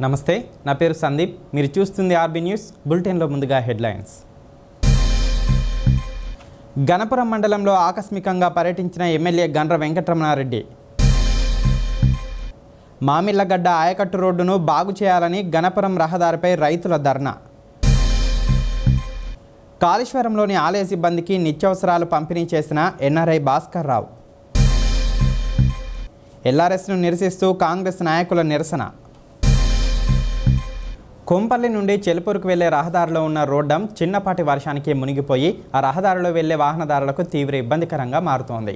నమస్తే నా పేరు సందీప్ మీరు చూస్తుంది ఆర్బీ న్యూస్ బులెటిన్లో ముందుగా హెడ్లైన్స్ గణపురం మండలంలో ఆకస్మికంగా పర్యటించిన ఎమ్మెల్యే గండ్ర వెంకటరమణారెడ్డి మామిళ్ళగడ్డ ఆయకట్టు రోడ్డును బాగు చేయాలని గణపురం రహదారిపై రైతుల ధర్నా కాళేశ్వరంలోని ఆలయ సిబ్బందికి నిత్యావసరాలు పంపిణీ చేసిన ఎన్ఆర్ఐ భాస్కర్ రావు ఎల్ఆర్ఎస్ను నిరసిస్తూ కాంగ్రెస్ నాయకుల నిరసన కొంపల్లి నుండి చెలుపూరుకు వెళ్లే రహదారిలో ఉన్న రోడ్డం చిన్నపాటి వర్షానికి మునిగిపోయి ఆ రహదారిలో వెళ్లే వాహనదారులకు తీవ్ర ఇబ్బందికరంగా మారుతోంది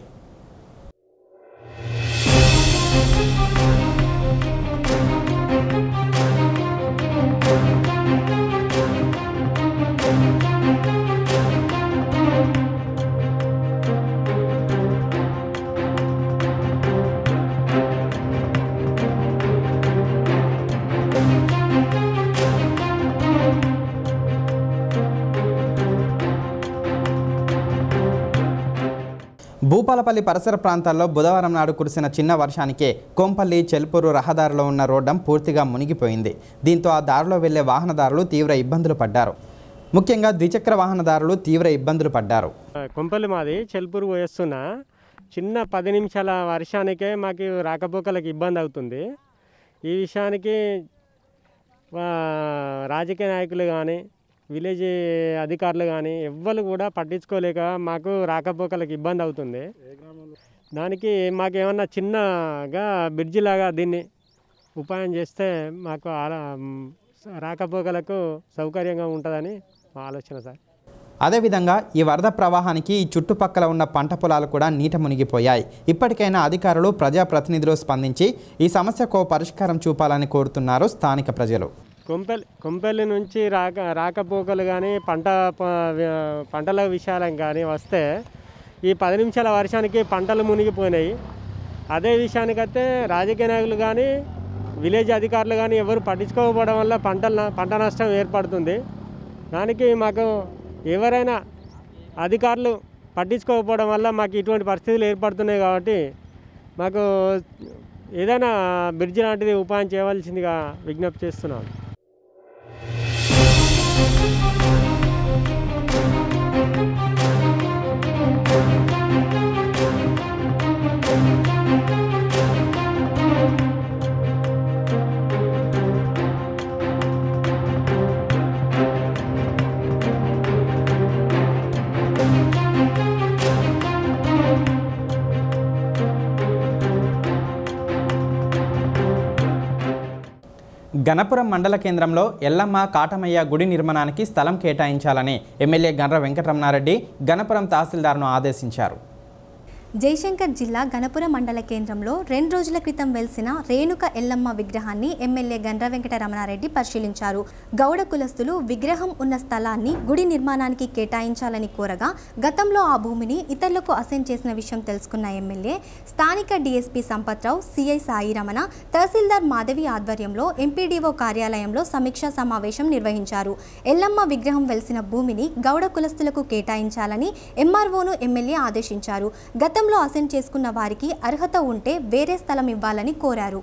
భూపాలపల్లి పరిసర ప్రాంతాల్లో బుధవారం నాడు కురిసిన చిన్న వర్షానికే కొంపల్లి చెల్పూరు రహదారిలో ఉన్న రోడ్డం పూర్తిగా మునిగిపోయింది దీంతో ఆ దారిలో వెళ్లే వాహనదారులు తీవ్ర ఇబ్బందులు పడ్డారు ముఖ్యంగా ద్విచక్ర వాహనదారులు తీవ్ర ఇబ్బందులు పడ్డారు కొంపల్లి మాది చెల్పూరు వేస్తున్నా చిన్న పది నిమిషాల వర్షానికే మాకు రాకపోకలకు ఇబ్బంది అవుతుంది ఈ విషయానికి ఆ, రాజకీయ నాయకులు కానీ విలేజ్ అధికారులు కానీ ఎవ్వరు కూడా పట్టించుకోలేక మాకు రాకపోకలకు ఇబ్బంది అవుతుంది దానికి మాకు ఏమన్నా చిన్నగా బ్రిడ్జి లాగా దీన్ని ఉపాయం చేస్తే మాకు ఆల- రాకపోకలకు సౌకర్యంగా ఉంటుందని మా ఆలోచన సార్ అదేవిధంగా ఈ వరద ప్రవాహానికి ఈ చుట్టుపక్కల ఉన్న పంట పొలాలు కూడా నీట మునిగిపోయాయి ఇప్పటికైనా అధికారులు ప్రజాప్రతినిధులు స్పందించి ఈ సమస్యకు ఓ పరిష్కారం చూపాలని కోరుతున్నారు స్థానిక ప్రజలు కొంపెల్ కొంపెల్లి నుంచి రాక రాకపోకలు కానీ పంట ప- వ్య- పంటల విషయాలకు కానీ వస్తే ఈ పది నిమిషాల వర్షానికి పంటలు మునిగిపోయినాయి అదే విషయానికైతే రాజకీయ నాయకులు కానీ విలేజ్ అధికారులు కానీ ఎవరు పట్టించుకోకపోవడం వల్ల పంటల పంట నష్టం ఏర్పడుతుంది దానికి మాకు ఎవరైనా అధికారులు పట్టించుకోకపోవడం వల్ల మాకు ఇటువంటి పరిస్థితులు ఏర్పడుతున్నాయి కాబట్టి మాకు ఏదైనా బ్రిడ్జ్ లాంటిది ఉపాయం చేయవలసిందిగా విజ్ఞప్తి చేస్తున్నాను గణపురం మండల కేంద్రంలో ఎల్లమ్మ కాటమయ్య గుడి నిర్మాణానికి స్థలం కేటాయించాలని ఎమ్మెల్యే గండ్ర వెంకటరమణారెడ్డి గణపురం తహసీల్దార్ను ఆదేశించారు జయశంకర్ జిల్లా గణపురం మండల కేంద్రంలో రెండు రోజుల క్రితం వెలిసిన రేణుక ఎల్లమ్మ విగ్రహాన్ని ఎమ్మెల్యే గండ్ర వెంకట రమణారెడ్డి పరిశీలించారు గౌడ కులస్తులు విగ్రహం ఉన్న స్థలాన్ని గుడి నిర్మాణానికి కేటాయించాలని కోరగా గతంలో ఆ భూమిని ఇతరులకు అసైన్ చేసిన విషయం తెలుసుకున్న ఎమ్మెల్యే స్థానిక డీఎస్పీ సంపత్రావు సిఐ సాయి రమణ తహసీల్దార్ మాధవి ఆధ్వర్యంలో ఎంపీడీఓ కార్యాలయంలో సమీక్షా సమావేశం నిర్వహించారు ఎల్లమ్మ విగ్రహం వెలిసిన భూమిని గౌడ కులస్తులకు కేటాయించాలని ఎంఆర్ఓను ఎమ్మెల్యే ఆదేశించారు గతంలో అసైన్ చేసుకున్న వారికి అర్హత ఉంటే వేరే స్థలం ఇవ్వాలని కోరారు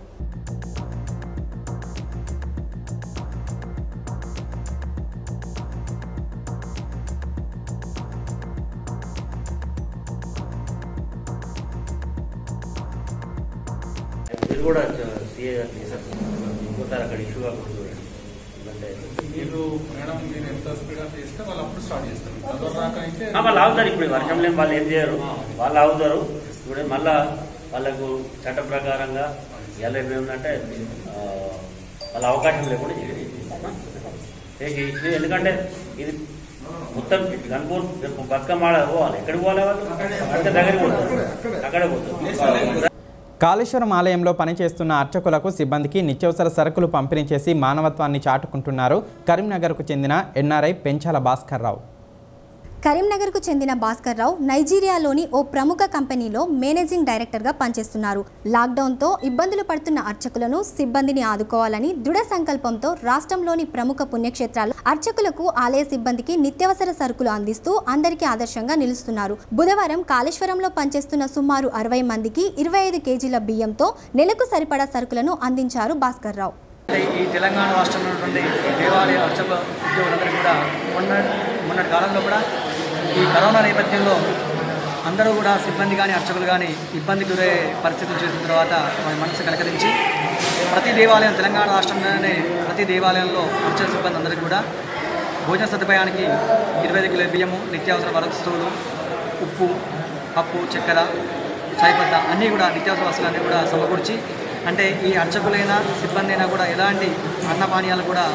మీరు కూడా సీఏ గారు చేశారు ఇంకోసారి అక్కడ ఇష్యూ కాకుండా చూడండి ఎందుకంటే మీరు మేడం మీరు ఎంత స్పీడ్ చేస్తే వాళ్ళు అప్పుడు స్టార్ట్ చేస్తారు చదవరు రాక అయితే ఆ, వాళ్ళు ఆగుతారు ఇప్పుడు వర్షం లేని వాళ్ళు ఏం చేయరు వాళ్ళు ఆగుతారు ఇప్పుడు మళ్ళా వాళ్ళకు చట్ట ప్రకారంగా ఎలా ఏమిటంటే ఆ, వాళ్ళ అవకాశం లేకుండా చేయాలి చేసి ఇది ఎందుకంటే ఇది మొత్తం గన్పూర్ బతుకమ్మాడ పోవాలి ఎక్కడికి పోవాలి వాళ్ళు అంటే దగ్గరికి పోతారు అక్కడే పోతారు కాళేశ్వరం ఆలయంలో పనిచేస్తున్న అర్చకులకు సిబ్బందికి నిత్యావసర సరుకులు పంపిణీ చేసి మానవత్వాన్ని చాటుకుంటున్నారు కరీంనగర్కు చెందిన ఎన్ఆర్ఐ పెంచాల భాస్కర్ రావు కరీంనగర్కు చెందిన భాస్కర్ రావు నైజీరియాలోని ఓ ప్రముఖ కంపెనీలో మేనేజింగ్ డైరెక్టర్గా పనిచేస్తున్నారు లాక్డౌన్తో ఇబ్బందులు పడుతున్న అర్చకులను సిబ్బందిని ఆదుకోవాలని దృఢ సంకల్పంతో రాష్ట్రంలోని ప్రముఖ పుణ్యక్షేత్రాలు అర్చకులకు ఆలయ సిబ్బందికి నిత్యావసర సరుకులు అందిస్తూ అందరికీ ఆదర్శంగా నిలుస్తున్నారు బుధవారం కాళేశ్వరంలో పనిచేస్తున్న సుమారు అరవై మందికి ఇరవై ఐదు కేజీల బియ్యంతో నెలకు సరిపడా సరుకులను అందించారు భాస్కర్ రావు అంటే ఈ తెలంగాణ రాష్ట్రంలో ఉన్నటువంటి దేవాలయ అర్చక ఉద్యోగులందరికీ కూడా మొన్న మొన్నటి కాలంలో కూడా ఈ కరోనా నేపథ్యంలో అందరూ కూడా సిబ్బంది కానీ అర్చకులు కానీ ఇబ్బంది గురయ్యే పరిస్థితులు చూసిన తర్వాత వారి మనసు కలకరించి ప్రతి దేవాలయం తెలంగాణ రాష్ట్రంలోనే ప్రతి దేవాలయంలో అర్చక సిబ్బంది అందరికీ కూడా భోజన సదుపాయానికి ఇరవై ఐదు కిలో బియ్యము నిత్యావసర వస్తువులు ఉప్పు పప్పు చక్కెర చాయ్పత్త అన్నీ కూడా నిత్యావసర వస్తువులన్నీ కూడా సమకూర్చి అంటే ఈ అర్చకులైనా సిబ్బంది అయినా కూడా ఎలాంటి అన్నపానీయాలు కూడా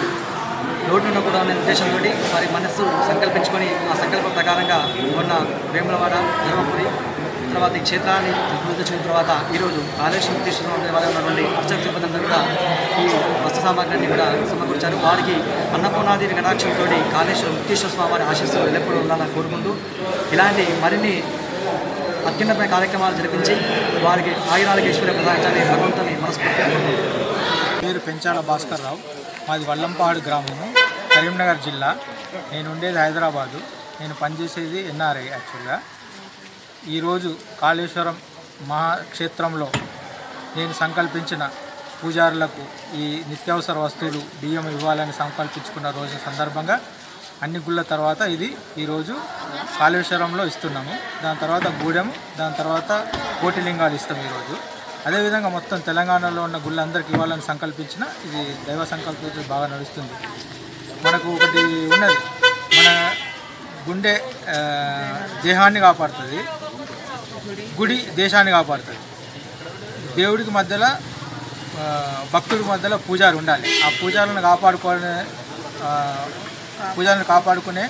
లోటు ఉండకూడదు అనే ఉద్దేశంతో వారి మనస్సు సంకల్పించుకొని ఆ సంకల్ప ప్రకారంగా మొన్న వేములవాడ ధర్మపురి తర్వాత ఈ క్షేత్రాన్ని సందర్శించిన తర్వాత ఈరోజు కాళేశ్వరం తీర్చుకున్న దేవాలయం ఉన్నటువంటి అర్చక సిబ్బంది అందరూ కూడా ఈ వస్తు సామాగ్రిని కూడా సమకూర్చారు వారికి అన్నపూర్ణాది కటాక్షంతో కాళేశ్వరం ముక్తేశ్వర స్వామి వారి ఆశీస్సులు ఎల్లప్పుడూ ఉండాలని కోరుకుంటూ ఇలాంటి మరిన్ని అత్యున్నతమైన కార్యక్రమాలు జరిపించి వారికి ఆయురాలకు ఈశ్వర్య ప్రదానించాలని భగవంతుని మనస్ఫూర్తిగా కోరుకుంటున్నాను పేరు పెంచాల భాస్కర్ రావు మాది వల్లంపాడు గ్రామము కరీంనగర్ జిల్లా నేను ఉండేది హైదరాబాదు నేను పనిచేసేది ఎన్ఆర్ఐ యాక్చువల్గా ఈరోజు కాళేశ్వరం మహాక్షేత్రంలో నేను సంకల్పించిన పూజారులకు ఈ నిత్యావసర వస్తువులు బియ్యం ఇవ్వాలని సంకల్పించుకున్న రోజు సందర్భంగా అన్ని గుళ్ళ తర్వాత ఇది ఈరోజు కాళేశ్వరంలో ఇస్తున్నాము దాని తర్వాత గూడెం దాని తర్వాత కోటిలింగాలు ఇస్తాం ఈరోజు అదేవిధంగా మొత్తం తెలంగాణలో ఉన్న గుళ్ళందరికీ ఇవ్వాలని సంకల్పించిన ఇది దైవ సంకల్పంతో బాగా నడుస్తుంది మనకు ఒకటి ఉన్నది మన గుండె ఆ, దేహాన్ని కాపాడుతుంది గుడి దేశాన్ని కాపాడుతుంది దేవుడికి మధ్యలో ఆ, భక్తుడి మధ్యలో పూజారి ఉండాలి ఆ పూజారులను కాపాడుకునే ఆ, పూజారులను కాపాడుకునే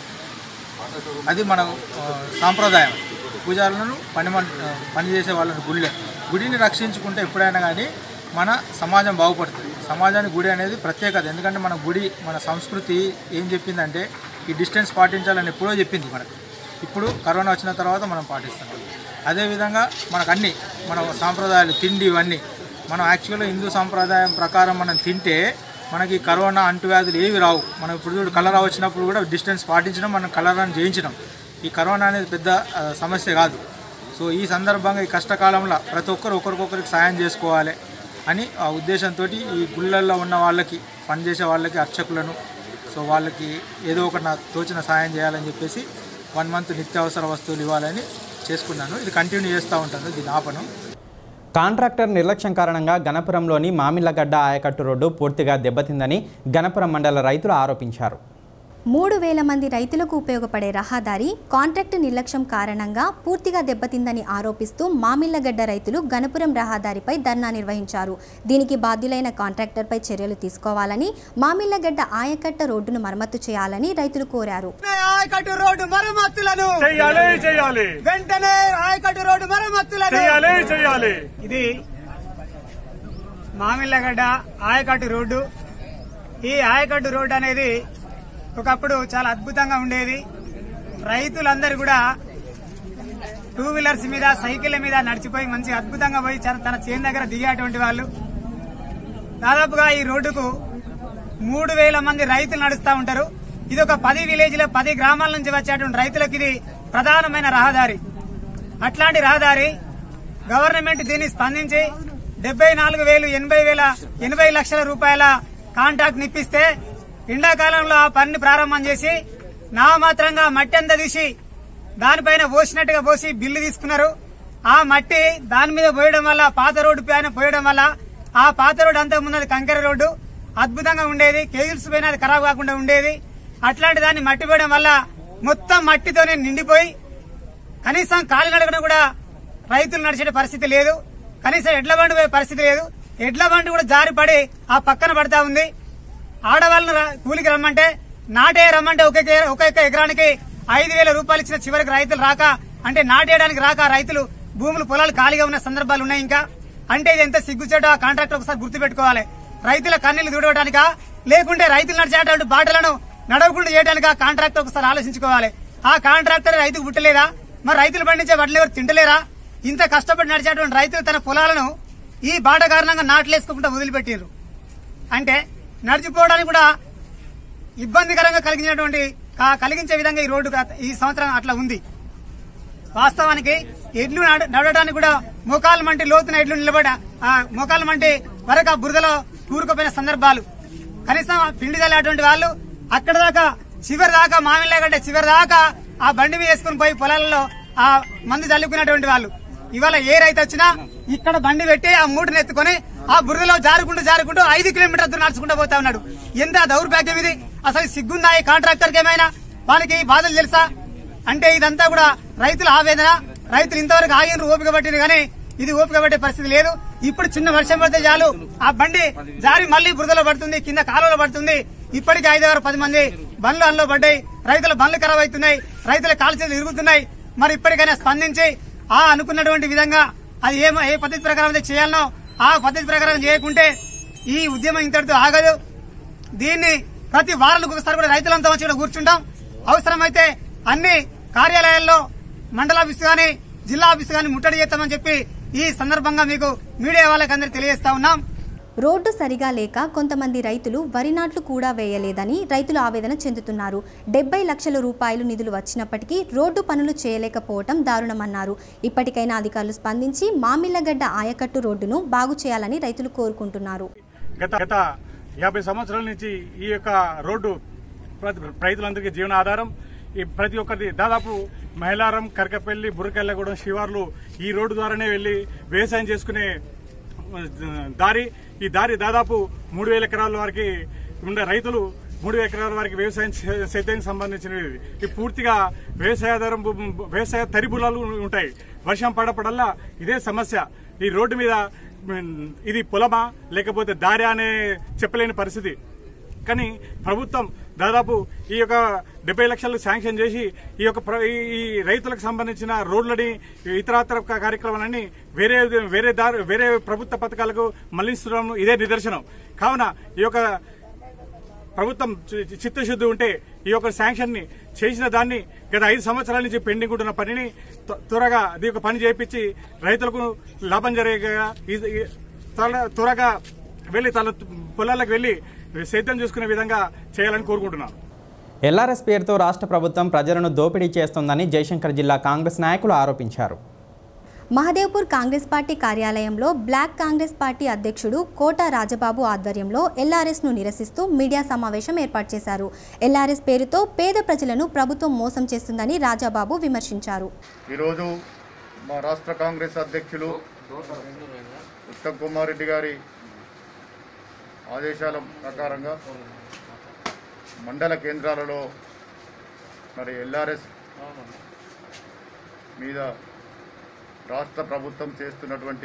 అది మన ఆ, సాంప్రదాయం పూజారులను పని మన్- ఆ, పని చేసే వాళ్ళని గుళ్ళే గుడిని రక్షించుకుంటే ఎప్పుడైనా కానీ మన సమాజం బాగుపడుతుంది సమాజానికి గుడి అనేది ప్రత్యేకత ఎందుకంటే మన గుడి మన సంస్కృతి ఏం చెప్పిందంటే ఈ డిస్టెన్స్ పాటించాలని ఎప్పుడో చెప్పింది మనకు ఇప్పుడు కరోనా వచ్చిన తర్వాత మనం పాటిస్తున్నాం అదేవిధంగా మనకు అన్ని మన సాంప్రదాయాలు తిండి ఇవన్నీ మనం యాక్చువల్గా హిందూ సాంప్రదాయం ప్రకారం మనం తింటే మనకి కరోనా అంటువ్యాధులు ఏవి రావు మనం ఇప్పుడు చూడు కలరా వచ్చినప్పుడు కూడా డిస్టెన్స్ పాటించడం మనం కలరాన్ని జయించడం ఈ కరోనా అనేది పెద్ద ఆ, సమస్య కాదు సో ఈ సందర్భంగా ఈ కష్టకాలంలో ప్రతి ఒక్కరు ఒకరికొకరికి సాయం చేసుకోవాలి అని ఆ ఉద్దేశంతో ఈ గుళ్ళల్లో ఉన్న వాళ్ళకి పనిచేసే వాళ్ళకి అర్చకులను సో వాళ్ళకి ఏదో ఒకటి నాకు తోచిన సాయం చేయాలని చెప్పేసి వన్ మంత్ నిత్యావసర వస్తువులు ఇవ్వాలని చేసుకున్నాను ఇది కంటిన్యూ చేస్తూ ఉంటాను దీని ఆపను కాంట్రాక్టర్ నిర్లక్ష్యం కారణంగా గణపురంలోని మామిళ్ళగడ్డ ఆయకట్టు రోడ్డు పూర్తిగా దెబ్బతిందని గణపురం మండల రైతులు ఆరోపించారు మూడు వేల మంది రైతులకు ఉపయోగపడే రహదారి కాంట్రాక్ట్ నిర్లక్ష్యం కారణంగా పూర్తిగా దెబ్బతిందని ఆరోపిస్తూ మామిళ్లగడ్డ రైతులు గణపురం రహదారిపై ధర్నా నిర్వహించారు దీనికి బాధ్యులైన కాంట్రాక్టర్పై చర్యలు తీసుకోవాలని మామిళ్లగడ్డ ఆయకట్ట రోడ్డును మరమ్మతు చేయాలని రైతులు కోరారు ఆయకట్టు రోడ్డు మరమ్మతులను చేయాలి చేయాలి వెంటనే ఆయకట్టు రోడ్డు మరమ్మతులను చేయాలి చేయాలి ఇది మామిళ్ళగడ్డ ఆయకట్టు రోడ్డు ఈ ఆయకట్టు రోడ్డు అనేది ఒకప్పుడు చాలా అద్భుతంగా ఉండేది రైతులందరూ కూడా టూ వీలర్స్ మీద సైకిళ్ళ మీద నడిచిపోయి మంచి అద్భుతంగా పోయి చాలా- తన చేను దగ్గర దిగేటువంటి వాళ్ళు దాదాపుగా ఈ రోడ్డుకు మూడు వేల మంది రైతులు నడుస్తూ ఉంటారు ఇది ఒక పది విలేజ్ల పది గ్రామాల నుంచి వచ్చేటువంటి రైతులకు ఇది ప్రధానమైన రహదారి అట్లాంటి రహదారి గవర్నమెంట్ దీన్ని స్పందించి డెబ్బై నాలుగు వేలు ఎనభై వేల ఎనభై లక్షల రూపాయల కాంట్రాక్ట్ నిప్పిస్తే ఎండాకాలంలో ఆ పనిని ప్రారంభం చేసి నామాత్రంగా మట్టి అంతా తీసి దానిపైన పోసినట్టుగా పోసి బిల్లు తీసుకున్నారు ఆ మట్టి దాని మీద పోయడం వల్ల పాత రోడ్డు పైన పోయడం వల్ల ఆ పాత రోడ్డు అంతా ముందు కంకర రోడ్డు అద్భుతంగా ఉండేది కేజిల్స్ పైన అది ఖరాబ్ కాకుండా ఉండేది అట్లాంటి దాన్ని మట్టి పోయడం వల్ల మొత్తం మట్టితోనే నిండిపోయి కనీసం కాలినడకన కూడా రైతులు నడిచే పరిస్థితి లేదు కనీసం ఎడ్ల బండి పోయే పరిస్థితి లేదు ఎడ్ల బండి కూడా జారి పడి ఆ పక్కన పడతా ఉంది ఆడవాళ్ళని రా- కూలికి రమ్మంటే నాటే రమ్మంటే ఒక్కొక్క ఒక్కొక్క ఎకరానికి ఐదు వేల రూపాయలు ఇచ్చిన చివరికి రైతులు రాక అంటే నాటేయడానికి రాక రైతులు భూములు పొలాలు ఖాళీగా ఉన్న సందర్భాలు ఉన్నాయి ఇంకా అంటే ఇది ఎంత సిగ్గుచేటో ఆ కాంట్రాక్టర్ ఒకసారి గుర్తుపెట్టుకోవాలి రైతుల కన్నీళ్లు దుడవడానికా లేకుంటే రైతులు నడిచేటువంటి బాటలను నడవకుండా చేయడానికి ఆ కాంట్రాక్టర్ ఒకసారి ఆలోచించుకోవాలి ఆ కాంట్రాక్టర్ రైతుకు పుట్టలేదా మరి రైతులు పండించే వడ్లు ఎవరు తింటలేరా ఇంత కష్టపడి నడిచేటువంటి రైతులు తన పొలాలను ఈ బాట కారణంగా నాట్లేసుకోకుండా వదిలిపెట్టారు అంటే నడిచిపోవడానికి కూడా ఇబ్బందికరంగా కలిగించినటువంటి కా- కలిగించే విధంగా ఈ రోడ్డు కా- ఈ సంవత్సరం అట్లా ఉంది వాస్తవానికి ఎడ్లు నడ- నడవడానికి కూడా మోకాలు మంటి లోతున ఎడ్లు నిలబడ ఆ మోకాలు మంటి వరకు ఆ బురదలో కూరుకుపోయిన సందర్భాలు కనీసం ఆ పిండి చల్లేటువంటి వాళ్ళు అక్కడ దాకా చివరి దాకా మామిళ్ళ కంటే చివరి దాకా ఆ బండి మీద వేసుకుని పోయి పొలాలలో ఆ మందు చల్లుకునేటువంటి వాళ్ళు ఇవాళ ఏ రైతు వచ్చినా ఇక్కడ బండి పెట్టి ఆ మూటను ఎత్తుకొని ఆ బుర్రలో జారుకుంటూ జారుకుంటూ ఐదు కిలోమీటర్ దూరం నడుచుకుంటూ పోతా ఉన్నాడు ఎంత దౌర్భాగ్యం ఇది అసలు సిగ్గుందా ఈ కాంట్రాక్టర్కి ఏమైనా వానికి బాధలు తెలుసా అంటే ఇదంతా కూడా రైతుల ఆవేదన రైతులు ఇంతవరకు ఆగిన ఓపిక పట్టింది కానీ ఇది ఓపిక పట్టే పరిస్థితి లేదు ఇప్పుడు చిన్న వర్షం పడితే చాలు ఆ బండి జారి మళ్ళీ బురదలో పడుతుంది కింద కాలువలో పడుతుంది ఇప్పటికి ఐదు ఆరు పది మంది బండ్లు అందులో పడ్డాయి రైతుల బండ్లు ఖరాబ్ అవుతున్నాయి రైతుల కాల్చేతులు ఇరుగుతున్నాయి మరి ఇప్పటికైనా స్పందించి ఆ అనుకున్నటువంటి విధంగా అది ఏ ఏ పద్ధతి ప్రకారం అయితే చేయాలనో ఆ పద్ధతి ప్రకారం చేయకుంటే ఈ ఉద్యమం ఇంతటితో ఆగదు దీన్ని ప్రతి వారానికి ఒకసారి కూడా రైతులంతా వచ్చి ఇక్కడ కూర్చుంటాం అవసరమైతే అన్ని కార్యాలయాల్లో మండల ఆఫీసు గాని జిల్లా ఆఫీసు గాని ముట్టడి చేస్తామని చెప్పి ఈ సందర్భంగా మీకు మీడియా వాళ్ళకి అందరికి తెలియజేస్తా ఉన్నాం రోడ్డు సరిగా లేక కొంతమంది రైతులు వరి నాట్లు కూడా వేయలేదని రైతులు ఆవేదన చెందుతున్నారు డెబ్బై లక్షల రూపాయలు నిధులు వచ్చినప్పటికీ రోడ్డు పనులు చేయలేకపోవటం దారుణమన్నారు ఇప్పటికైనా అధికారులు స్పందించి మామిళ్లగడ్డ ఆయకట్టు రోడ్డును బాగు చేయాలని రైతులు కోరుకుంటున్నారు గత గత యాభై సంవత్సరాల నుంచి ఈ యొక్క రోడ్డు ప్రతి- రైతులందరికీ జీవనాధారం ఈ ప్రతి ఒక్కరి దాదాపు మహిళారం కరకపల్లి బుర్రకెళ్ళగూడెం శివార్లు ఈ రోడ్డు ద్వారానే వెళ్లి వ్యవసాయం చేసుకునే ఆ, దారి ఈ దారి దాదాపు మూడు వేల ఎకరాల వరకు ఉండే రైతులు మూడు వేల ఎకరాల వరకు వ్యవసాయం చే- సేద్యానికి సంబంధించినవి ఇది పూర్తిగా వ్యవసాయాధారం భూ- వ్యవసాయ తరిబులాలు ఉంటాయి వర్షం పడపడల్లా ఇదే సమస్య ఈ రోడ్డు మీద ఉమ్, ఇది పొలమా లేకపోతే దారి అనే చెప్పలేని పరిస్థితి కానీ ప్రభుత్వం దాదాపు ఈ యొక్క డెబ్బై లక్షలు శాంక్షన్ చేసి ఈ యొక్క ప్ర- ఈ- ఈ రైతులకు సంబంధించిన రోడ్లని ఇతరాతర క- కార్యక్రమాలన్నీ వేరే వేరే దారి వేరే ప్రభుత్వ పథకాలకు మళ్లించడం ఇదే నిదర్శనం కావున ఈ యొక్క ప్రభుత్వం చి- చిత్తశుద్ధి ఉంటే ఈ యొక్క శాంక్షన్ ని చేసిన దాన్ని గత ఐదు సంవత్సరాల నుంచి పెండింగ్ ఉంటున్న పనిని త్వ- త్వరగా అది ఒక పని చేయించి రైతులకు లాభం జరిగేగా ఈ- ఈ- త్వరగా- త్వరగా వెళ్లి తన పొలాలకు వెళ్లి సేద్యం చేసుకునే విధంగా చేయాలని కోరుకుంటున్నాను ఎల్ఆర్ఎస్ పేరుతో రాష్ట్ర ప్రభుత్వం ప్రజలను దోపిడీ చేస్తోందని జయశంకర్ జిల్లా కాంగ్రెస్ నాయకులు ఆరోపించారు మహదేవ్పూర్ కాంగ్రెస్ పార్టీ కార్యాలయంలో బ్లాక్ కాంగ్రెస్ పార్టీ అధ్యక్షుడు కోట రాజబాబు ఆధ్వర్యంలో ఎల్ఆర్ఎస్ ను నిరసిస్తూ మీడియా సమావేశం ఏర్పాటు చేశారు ఎల్ఆర్ఎస్ పేరుతో పేద ప్రజలను ప్రభుత్వం మోసం చేస్తుందని రాజాబాబు విమర్శించారు ఈరోజు మా రాష్ట్ర కాంగ్రెస్ అధ్యక్షులు ఉత్తమ్ కుమార్ రెడ్డి గారి ఆదేశాల ప్రకారంగా మండల కేంద్రాలలో మరి ఎల్ఆర్ఎస్ మీద రాష్ట్ర ప్రభుత్వం చేస్తున్నటువంటి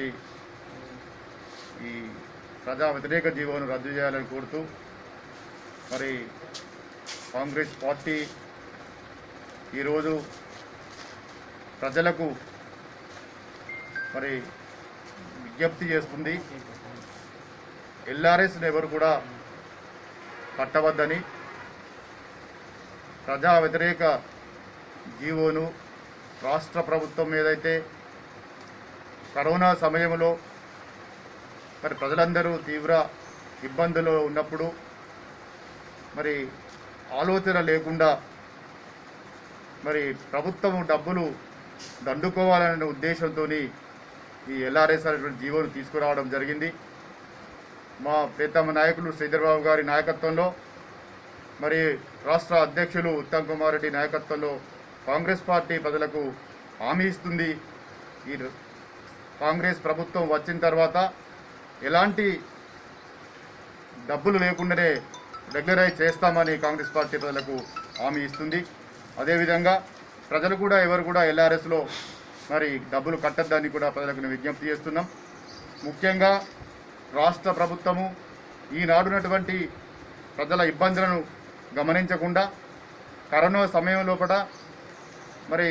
ఈ ప్రజా వ్యతిరేక జీవోను రద్దు చేయాలని కోరుతూ మరి కాంగ్రెస్ పార్టీ ఈరోజు ప్రజలకు మరి విజ్ఞప్తి చేస్తుంది ఎల్ఆర్ఎస్ని ఎవరు కూడా కట్టవద్దని ప్రజా వ్యతిరేక జీవోను రాష్ట్ర ప్రభుత్వం ఏదైతే కరోనా సమయంలో మరి ప్రజలందరూ తీవ్ర ఇబ్బందులు ఉన్నప్పుడు మరి ఆలోచన లేకుండా మరి ప్రభుత్వం డబ్బులు దండుకోవాలనే ఉద్దేశంతో ఈ ఎల్ఆర్ఎస్ అనేటువంటి జీవోను తీసుకురావడం జరిగింది మా ప్రీతమ నాయకులు శ్రీధర్బాబు గారి నాయకత్వంలో మరి రాష్ట్ర అధ్యక్షులు ఉత్తమ్ కుమార్ రెడ్డి నాయకత్వంలో కాంగ్రెస్ పార్టీ ప్రజలకు హామీ ఇస్తుంది ఈ కాంగ్రెస్ ప్రభుత్వం వచ్చిన తర్వాత ఎలాంటి డబ్బులు లేకుండానే రెగ్యులరైజ్ చేస్తామని కాంగ్రెస్ పార్టీ ప్రజలకు హామీ ఇస్తుంది అదేవిధంగా ప్రజలు కూడా ఎవరు కూడా ఎల్ఆర్ఎస్లో మరి డబ్బులు కట్టద్దని కూడా ప్రజలకు నేను విజ్ఞప్తి చేస్తున్నాం ముఖ్యంగా రాష్ట్ర ప్రభుత్వము ఈనాడున్నటువంటి ప్రజల ఇబ్బందులను గమనించకుండా కరోనా సమయం లోపల మరి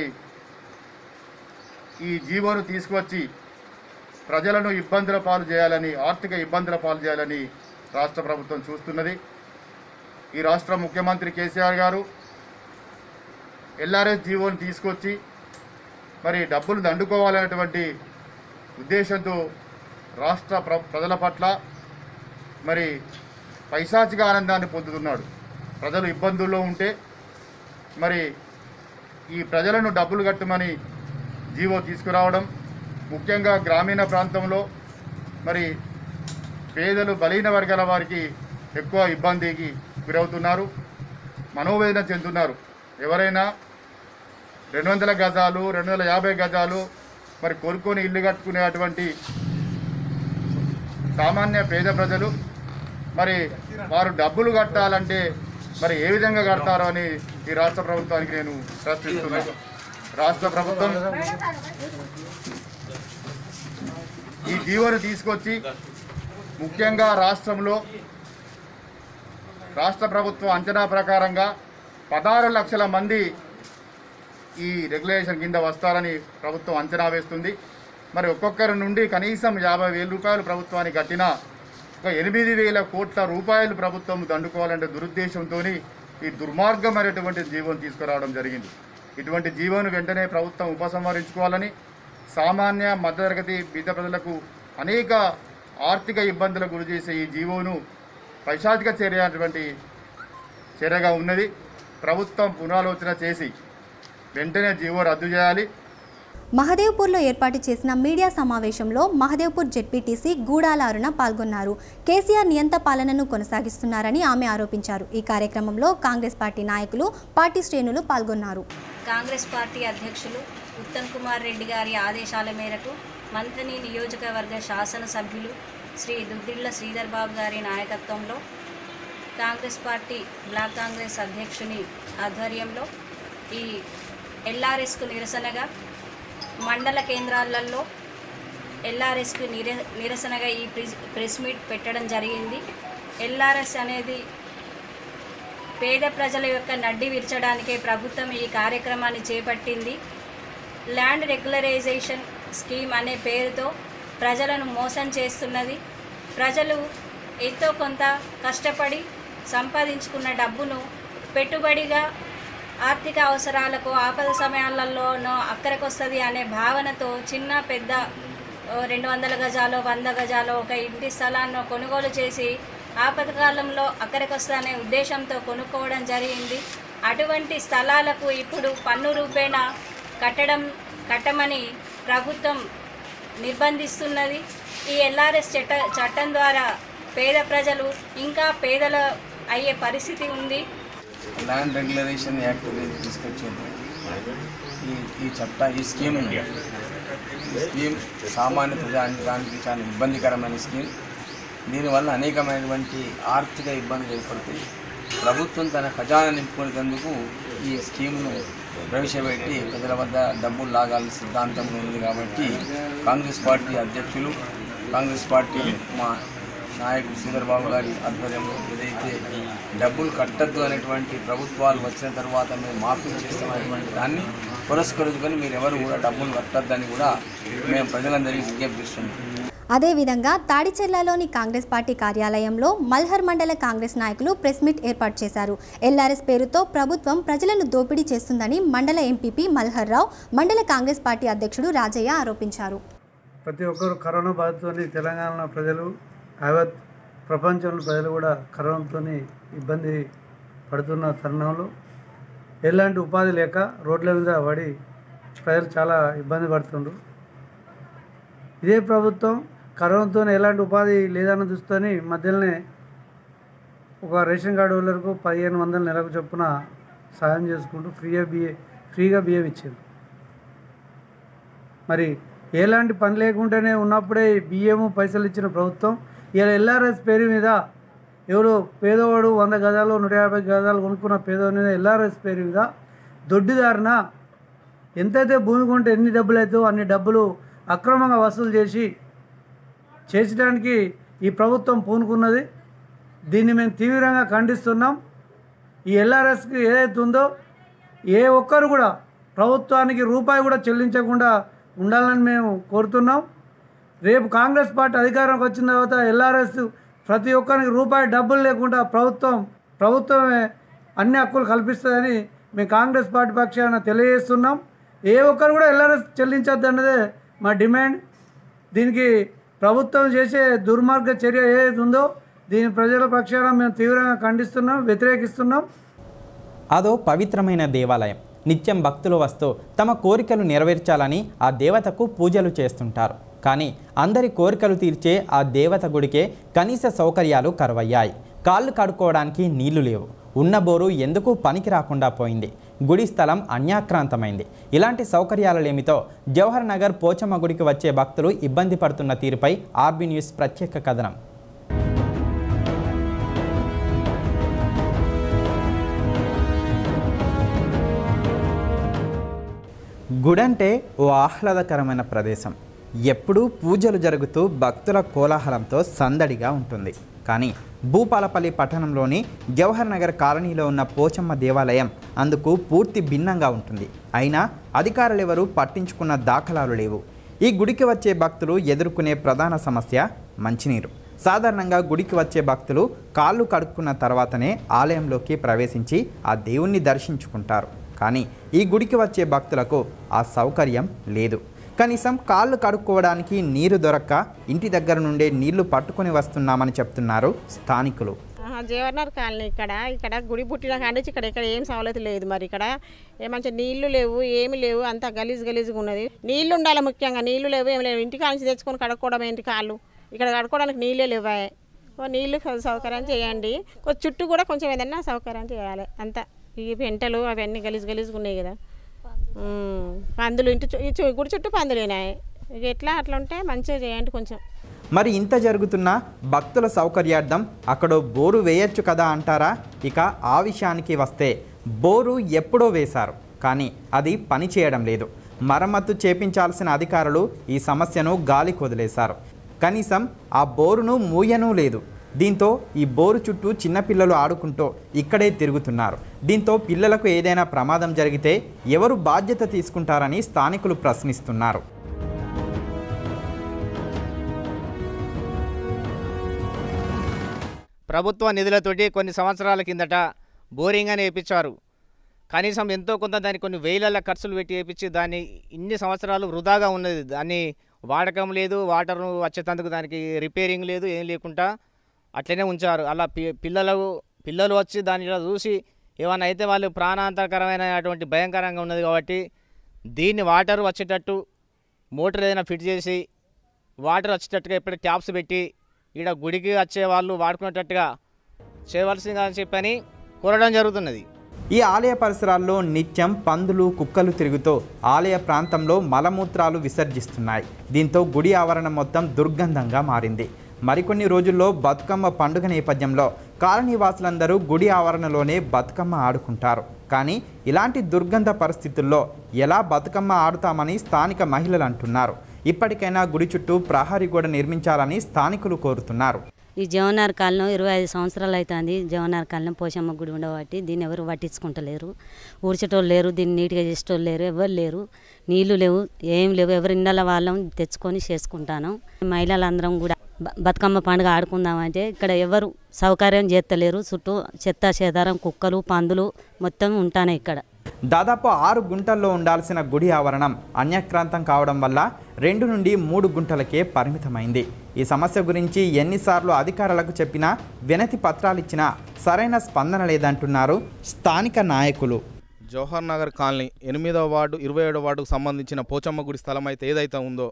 ఈ జీవోను తీసుకువచ్చి ప్రజలను ఇబ్బందుల పాలు చేయాలని ఆర్థిక ఇబ్బందుల పాలు చేయాలని రాష్ట్ర ప్రభుత్వం చూస్తున్నది ఈ రాష్ట్ర ముఖ్యమంత్రి కేసీఆర్ గారు ఎల్ఆర్ఎస్ జీవోని తీసుకొచ్చి మరి డబ్బులు దండుకోవాలనేటువంటి ఉద్దేశంతో రాష్ట్ర ప్ర ప్రజల పట్ల మరి పైశాచిక ఆనందాన్ని పొందుతున్నాడు ప్రజలు ఇబ్బందుల్లో ఉంటే మరి ఈ ప్రజలను డబ్బులు కట్టమని జీవో తీసుకురావడం ముఖ్యంగా గ్రామీణ ప్రాంతంలో మరి పేదలు బలహీన వర్గాల వారికి ఎక్కువ ఇబ్బందికి గురవుతున్నారు మనోవేదన చెందుతున్నారు ఎవరైనా రెండు వందల గజాలు రెండు వందల యాభై గజాలు మరి కోరుకొని ఇల్లు కట్టుకునేటువంటి సామాన్య పేద ప్రజలు మరి వారు డబ్బులు కట్టాలంటే మరి ఏ విధంగా కడతారో అని ఈ రాష్ట్ర ప్రభుత్వానికి నేను ప్రశ్నిస్తున్నాను రాష్ట్ర ప్రభుత్వం ఈ జీవోను తీసుకొచ్చి ముఖ్యంగా రాష్ట్రంలో రాష్ట్ర ప్రభుత్వం అంచనా ప్రకారంగా పదహారు లక్షల మంది ఈ రెగ్యులేషన్ కింద వస్తారని ప్రభుత్వం అంచనా వేస్తుంది మరి ఒక్కొక్కరి నుండి కనీసం యాభై వేల రూపాయలు ప్రభుత్వానికి కట్టినా ఒక ఎనిమిది వేల కోట్ల రూపాయలు ప్రభుత్వం దండుకోవాలంటే దురుద్దేశంతో ఈ దుర్మార్గమైనటువంటి జీవోను తీసుకురావడం జరిగింది ఇటువంటి జీవోను వెంటనే ప్రభుత్వం ఉపసంహరించుకోవాలని సామాన్య మధ్యతరగతి బీద ప్రజలకు అనేక ఆర్థిక ఇబ్బందులకు గురి చేసే ఈ జీవోను పైశాచిక చర్య అటువంటి చర్యగా ఉన్నది ప్రభుత్వం పునరాలోచన చేసి వెంటనే జీవో రద్దు చేయాలి మహదేవ్పూర్లో ఏర్పాటు చేసిన మీడియా సమావేశంలో మహదేవ్పూర్ జెడ్పీటీసీ గూడాల అరుణ పాల్గొన్నారు కేసీఆర్ నియంత పాలనను కొనసాగిస్తున్నారని ఆమె ఆరోపించారు ఈ కార్యక్రమంలో కాంగ్రెస్ పార్టీ నాయకులు పార్టీ శ్రేణులు పాల్గొన్నారు కాంగ్రెస్ పార్టీ అధ్యక్షులు ఉత్తమ్ కుమార్ రెడ్డి గారి ఆదేశాల మేరకు మంథని నియోజకవర్గ శాసనసభ్యులు శ్రీ దుద్దిళ్ల శ్రీధర్ బాబు గారి నాయకత్వంలో కాంగ్రెస్ పార్టీ బ్లాక్ కాంగ్రెస్ అధ్యక్షుని ఆధ్వర్యంలో ఈ ఎల్ఆర్ఎస్కు నిరసనగా మండల కేంద్రాలలో ఎల్ఆర్ఎస్కు నిర నిరసనగా ఈ ప్రెస్ ప్రెస్ మీట్ పెట్టడం జరిగింది ఎల్ఆర్ఎస్ అనేది పేద ప్రజల యొక్క నడ్డి విరచడానికే ప్రభుత్వం ఈ కార్యక్రమాన్ని చేపట్టింది ల్యాండ్ రెగ్యులరైజేషన్ స్కీమ్ అనే పేరుతో ప్రజలను మోసం చేస్తున్నది ప్రజలు ఎంతో కొంత కష్టపడి సంపాదించుకున్న డబ్బును పెట్టుబడిగా ఆర్థిక అవసరాలకు ఆపద సమయాలలోనో అక్కడికొస్తుంది అనే భావనతో చిన్న పెద్ద ఓ రెండు వందల గజాలు వంద గజాలు ఒక ఇంటి స్థలాన్ని కొనుగోలు చేసి ఆపదకాలంలో అక్కడికొస్తా అనే ఉద్దేశంతో కొనుక్కోవడం జరిగింది అటువంటి స్థలాలకు ఇప్పుడు పన్ను రూపేణ కట్టడం కట్టమని ప్రభుత్వం నిర్బంధిస్తున్నది ఈ ఎల్ఆర్ఎస్ చట్ట చట్టం ద్వారా పేద ప్రజలు ఇంకా పేదల అయ్యే పరిస్థితి ఉంది ల్యాండ్ రెగ్యులరేషన్ యాక్ట్ అనేది తీసుకొచ్చింది ఈ ఈ చట్ట ఈ స్కీమ్ ఈ స్కీమ్ సామాన్య ప్రజానికి చాలా ఇబ్బందికరమైన స్కీమ్ దీనివల్ల అనేకమైనటువంటి ఆర్థిక ఇబ్బందులు ఏర్పడతాయి ప్రభుత్వం తన ఖజానా నింపుకునేందుకు ఈ స్కీమ్ను ప్రవేశపెట్టి ప్రజల వద్ద డబ్బులు లాగాలని సిద్ధాంతం ఉంది కాబట్టి కాంగ్రెస్ పార్టీ అధ్యక్షులు కాంగ్రెస్ పార్టీ మా నాయకుడు శ్రీధర్బాబు గారి ఆధ్వర్యంలో ఏదైతే డబ్బులు కట్టద్దు అనేటువంటి ప్రభుత్వాలు వచ్చిన తర్వాత మేము మాఫీ చేస్తామనేటువంటి దాన్ని పురస్కరించుకొని మీరు ఎవరు కూడా డబ్బులు కట్టద్దని కూడా మేము ప్రజలందరికీ విజ్ఞప్తి చేస్తున్నాం అదేవిధంగా తాడిచెర్లలోని కాంగ్రెస్ పార్టీ కార్యాలయంలో మల్హర్ మండల కాంగ్రెస్ నాయకులు ప్రెస్ మీట్ ఏర్పాటు చేశారు ఎల్ఆర్ఎస్ పేరుతో ప్రభుత్వం ప్రజలను దోపిడీ చేస్తుందని మండల ఎంపీపీ మల్హర్ రావు మండల కాంగ్రెస్ పార్టీ అధ్యక్షుడు రాజయ్య ఆరోపించారు ప్రతి ఒక్కరు కరోనా బాధితుని తెలంగాణ ప్రజలు యావత్ ప్రపంచంలో ప్రజలు కూడా కరోనాతో ఇబ్బంది పడుతున్న తరుణంలో ఎలాంటి ఉపాధి లేక రోడ్ల మీద పడి ప్రజలు చాలా ఇబ్బంది పడుతుండ్రు ఇదే ప్రభుత్వం కరోనాతో ఎలాంటి ఉపాధి లేదన్న చూసుకొని మధ్యలోనే ఒక రేషన్ కార్డు హోల్డర్కు పదిహేను వందల నెలకు చొప్పున సాయం చేసుకుంటూ ఫ్రీగా బియ్య ఫ్రీగా బియ్యం ఇచ్చింది మరి ఎలాంటి పని లేకుండానే ఉన్నప్పుడే ఈ బియ్యము పైసలు ఇచ్చిన ప్రభుత్వం ఇలా ఎల్ఆర్ఎస్ పేరు మీద ఎవరు పేదవాడు వంద గజాలు నూట యాభై గజాలు కొనుక్కున్న పేదవాడి మీద ఎల్ఆర్ఎస్ పేరు మీద దొడ్డిదారిన ఎంతైతే భూమి కొంటే ఎన్ని డబ్బులు అవుతాయో అన్ని డబ్బులు అక్రమంగా వసూలు చేసి చేసడానికి ఈ ప్రభుత్వం పూనుకున్నది దీన్ని మేము తీవ్రంగా ఖండిస్తున్నాం ఈ ఎల్ఆర్ఎస్కి ఏదైతే ఉందో ఏ ఒక్కరు కూడా ప్రభుత్వానికి రూపాయి కూడా చెల్లించకుండా ఉండాలని మేము కోరుతున్నాం రేపు కాంగ్రెస్ పార్టీ అధికారంకి వచ్చిన తర్వాత ఎల్ఆర్ఎస్ ప్రతి ఒక్కరికి రూపాయి డబ్బులు లేకుండా ప్రభుత్వం ప్రభుత్వమే అన్ని హక్కులు కల్పిస్తుందని మేము కాంగ్రెస్ పార్టీ పక్షాన తెలియజేస్తున్నాం ఏ ఒక్కరు కూడా ఎల్ఆర్ఎస్ చెల్లించద్దు అన్నదే మా డిమాండ్ దీనికి ప్రభుత్వం చేసే దుర్మార్గ చర్య ఏదైతే ఉందో దీని ప్రజల పక్షాన మేము తీవ్రంగా ఖండిస్తున్నాం వ్యతిరేకిస్తున్నాం అదో పవిత్రమైన దేవాలయం నిత్యం భక్తులు వస్తూ తమ కోరికలు నెరవేర్చాలని ఆ దేవతకు పూజలు చేస్తుంటారు కానీ అందరి కోరికలు తీర్చే ఆ దేవత గుడికే కనీస సౌకర్యాలు కరువయ్యాయి కాళ్ళు కడుక్కోవడానికి నీళ్లు లేవు ఉన్న బోరు ఎందుకు పనికి రాకుండా పోయింది గుడి స్థలం అన్యాక్రాంతమైంది ఇలాంటి సౌకర్యాలలేమితో జవహర్ నగర్ పోచమ్మ గుడికి వచ్చే భక్తులు ఇబ్బంది పడుతున్న తీరుపై ఆర్బీ న్యూస్ ప్రత్యేక కథనం గుడంటే ఓ ఆహ్లాదకరమైన ప్రదేశం ఎప్పుడూ పూజలు జరుగుతూ భక్తుల కోలాహలంతో సందడిగా ఉంటుంది కానీ భూపాలపల్లి పట్టణంలోని జవహర్ నగర్ కాలనీలో ఉన్న పోచమ్మ దేవాలయం అందుకు పూర్తి భిన్నంగా ఉంటుంది అయినా అధికారులెవరూ పట్టించుకున్న దాఖలాలు లేవు ఈ గుడికి వచ్చే భక్తులు ఎదుర్కొనే ప్రధాన సమస్య మంచినీరు సాధారణంగా గుడికి వచ్చే భక్తులు కాళ్ళు కడుక్కున్న తర్వాతనే ఆలయంలోకి ప్రవేశించి ఆ దేవుణ్ణి దర్శించుకుంటారు కానీ ఈ గుడికి వచ్చే భక్తులకు ఆ సౌకర్యం లేదు కనీసం కాళ్ళు కడుక్కోవడానికి నీరు దొరక్క ఇంటి దగ్గర నుండే నీళ్లు పట్టుకొని వస్తున్నామని చెప్తున్నారు స్థానికులు ఆహా, జవహర్నగర్ కాలనీ ఇక్కడ ఇక్కడ గుడి పుట్టిన కాడి నుంచి ఇక్కడ ఇక్కడ ఏం సవలత లేదు మరి ఇక్కడ ఏ మంచి నీళ్లు లేవు ఏమి లేవు అంతా గలీజ్ గలీజ్గా ఉన్నది నీళ్లు ఉండాలి ముఖ్యంగా నీళ్లు లేవు ఏమి లేవు ఇంటికి నుంచి తెచ్చుకొని కడుక్కోవడం ఏంటి కాళ్ళు ఇక్కడ కడుక్కోవడానికి నీళ్ళే లేవా ఓ నీళ్ళు సౌ- సౌకర్యం చేయండి కొంచెం చుట్టూ కూడా కొంచెం ఏదన్నా సౌకర్యం చేయాలి అంతా ఈ పెంటలు అవన్నీ గలీజ్ గలీజ్గా ఉన్నాయి కదా ఉమ్, పందులు ఇంటి చు- ఈ చు- గుడి చుట్టూ పందులేనాయి ఇక ఎట్లా అట్లా ఉంటే మంచిగా చేయండి కొంచెం మరి ఇంత జరుగుతున్నా భక్తుల సౌకర్యార్థం అక్కడ బోరు వేయొచ్చు కదా అంటారా ఇక ఆ విషయానికి వస్తే బోరు ఎప్పుడో వేశారు కానీ అది పని చేయడం లేదు మరమ్మతు చేపించాల్సిన అధికారులు ఈ సమస్యను గాలి కొదిలేశారు కనీసం ఆ బోరును మూయనూ లేదు దీంతో ఈ బోరు చుట్టూ చిన్నపిల్లలు ఆడుకుంటూ ఇక్కడే తిరుగుతున్నారు దీంతో పిల్లలకు ఏదైనా ప్రమాదం జరిగితే ఎవరు బాధ్యత తీసుకుంటారని స్థానికులు ప్రశ్నిస్తున్నారు ప్రభుత్వ నిధులతోటి కొన్ని సంవత్సరాల కిందట బోరింగ్ అని వేయించారు కనీసం ఎంతో కొంత దానికి కొన్ని వేలల ఖర్చులు పెట్టి వేయించి దాన్ని ఇన్ని సంవత్సరాలు వృధాగా ఉన్నది దాన్ని వాడకం లేదు వాటర్ వచ్చేటందుకు దానికి రిపేరింగ్ లేదు ఏం లేకుండా అట్లనే ఉంచారు అలా పి పిల్లలు పిల్లలు వచ్చి దానిలో చూసి ఏమైనా అయితే వాళ్ళు ప్రాణాంతకరమైనటువంటి భయంకరంగా ఉన్నది కాబట్టి దీన్ని వాటర్ వచ్చేటట్టు మోటార్ ఏదైనా ఫిట్ చేసి వాటర్ వచ్చేటట్టుగా ఎప్పుడు ట్యాప్స్ పెట్టి ఈడ గుడికి వచ్చే వాళ్ళు వాడుకునేటట్టుగా చేయవలసిందని చెప్పని కోరడం జరుగుతున్నది ఈ ఆలయ పరిసరాల్లో నిత్యం పందులు కుక్కలు తిరుగుతూ ఆలయ ప్రాంతంలో మలమూత్రాలు విసర్జిస్తున్నాయి దీంతో గుడి ఆవరణ మొత్తం దుర్గంధంగా మారింది మరికొన్ని రోజుల్లో బతుకమ్మ పండుగ నేపథ్యంలో కాలనీ వాసులందరూ గుడి ఆవరణలోనే బతుకమ్మ ఆడుకుంటారు కానీ ఇలాంటి దుర్గంధ పరిస్థితుల్లో ఎలా బతుకమ్మ ఆడుతామని స్థానిక మహిళలు అంటున్నారు ఇప్పటికైనా గుడి చుట్టూ ప్రహరీ గోడ నిర్మించాలని స్థానికులు కోరుతున్నారు ఈ జవనార్ కాలనీ ఇరవై ఐదు సంవత్సరాలు అవుతుంది జవనార్ కాలనీ పోషమ్మ గుడి ఉండబట్టి దీన్ని ఎవరు పట్టించుకుంటలేరు ఊడ్చేటోళ్ళు లేరు దీన్ని నీట్గా చేసేటోళ్ళు లేరు ఎవరు లేరు నీళ్లు లేవు ఏం లేవు ఎవరి ఇళ్ళ వాళ్ళం తెచ్చుకొని చేసుకుంటాను మహిళలందరం కూడా బ- బతుకమ్మ పండుగ ఆడుకుందామంటే ఇక్కడ ఎవరు సౌకర్యం చేస్తలేరు చుట్టూ చెత్త చెదారం కుక్కలు పందులు మొత్తం ఉంటాయి ఇక్కడ దాదాపు ఆరు గుంటల్లో ఉండాల్సిన గుడి ఆవరణం అన్యక్రాంతం కావడం వల్ల రెండు నుండి మూడు గుంటలకే పరిమితమైంది ఈ సమస్య గురించి ఎన్నిసార్లు అధికారులకు చెప్పినా వినతి పత్రాలు ఇచ్చినా సరైన స్పందన లేదంటున్నారు స్థానిక నాయకులు జవహర్ నగర్ కాలనీ ఎనిమిదవ వార్డు ఇరవై ఏడవ వార్డుకు సంబంధించిన పోచమ్మ గుడి స్థలం అయితే ఏదైతే ఉందో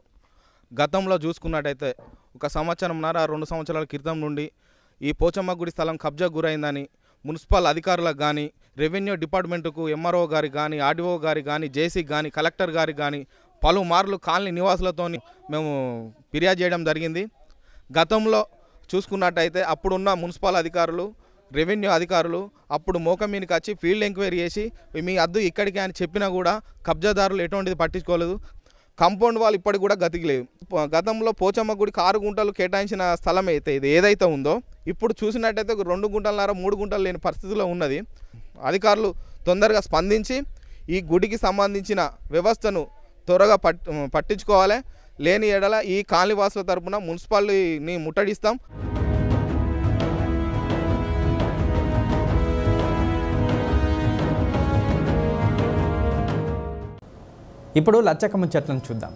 గతంలో చూసుకున్నట్టయితే ఒక సంవత్సరంన్నర రెండు సంవత్సరాల క్రితం నుండి ఈ పోచమ్మ గుడి స్థలం కబ్జా గురైందని మున్సిపల్ అధికారులకు కానీ రెవెన్యూ డిపార్ట్మెంటుకు ఎంఆర్ఓ గారికి కానీ ఆర్డీఓ గారికి కానీ జేసీకి కానీ కలెక్టర్ గారికి కానీ పలుమార్లు కాలనీ నివాసులతో మేము ఫిర్యాదు చేయడం జరిగింది గతంలో చూసుకున్నట్టయితే అప్పుడున్న మున్సిపల్ అధికారులు రెవెన్యూ అధికారులు అప్పుడు మోక మీదకి వచ్చి ఫీల్డ్ ఎంక్వైరీ చేసి మీ అద్దు ఇక్కడికి అని చెప్పినా కూడా కబ్జాదారులు ఎటువంటిది పట్టించుకోలేదు కాంపౌండ్ వాళ్ళు ఇప్పటికి కూడా గతికి లేదు ప- గతంలో పోచమ్మ గుడికి ఆరు గుంటలు కేటాయించిన స్థలం అయితే ఇది ఏదైతే ఉందో ఇప్పుడు చూసినట్టయితే ఒక రెండు గుంటలన్నర మూడు గుంటలు లేని పరిస్థితిలో ఉన్నది అధికారులు తొందరగా స్పందించి ఈ గుడికి సంబంధించిన వ్యవస్థను త్వరగా పట్ పట్టించుకోవాలి లేని ఎడల ఈ కాలనీవాసుల తరపున మున్సిపాలిటీని ముట్టడిస్తాం ఇప్పుడు లచ్చక ముచ్చట్లను చూద్దాం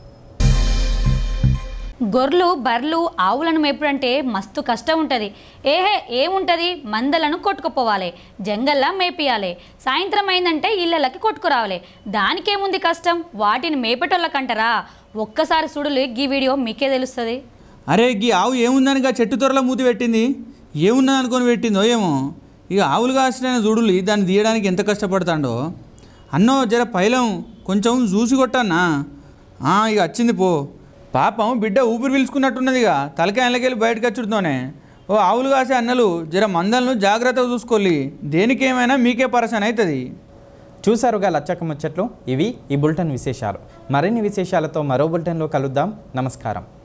గొర్రెలు బర్రెలు ఆవులను మేపుడంటే మస్తు కష్టం ఉంటుంది ఏహే ఏముంటుంది మందలను కొట్టుకుపోవాలి జంగల్లా మేపియాలి సాయంత్రం అయిందంటే ఇళ్ళకి కొట్టుకురావాలి దానికేముంది కష్టం వాటిని మేపేటోళ్ళకంటారా ఒక్కసారి చూడలే ఈ వీడియో మీకే తెలుస్తుంది అరే గీ ఆవు ఏముందని గా చెట్టు త్వరలో మూతి పెట్టింది ఏమున్నది అనుకొని పెట్టిందో ఏమో ఇక ఆవులు కాసిన చూడులి దాన్ని తీయడానికి ఎంత కష్టపడతాడో అన్నో జర పైలం కొంచెం చూసి కొట్టన్నా ఆ, ఇక వచ్చింది పో పాపం బిడ్డ ఊపిరి పీల్చుకున్నట్టున్నదిగా తలకాయలకెళ్ళి బయటకు వచ్చుడుతోనే ఓ ఆవులు కాసే అన్నలు జర మందలను జాగ్రత్తగా చూసుకోవాలి దేనికేమైనా మీకే పరసన అవుతుంది చూసారుగా లచ్చక ముచ్చట్లు ఇవి ఈ బులెటిన్ విశేషాలు మరిన్ని విశేషాలతో మరో బులెటిన్లో కలుద్దాం నమస్కారం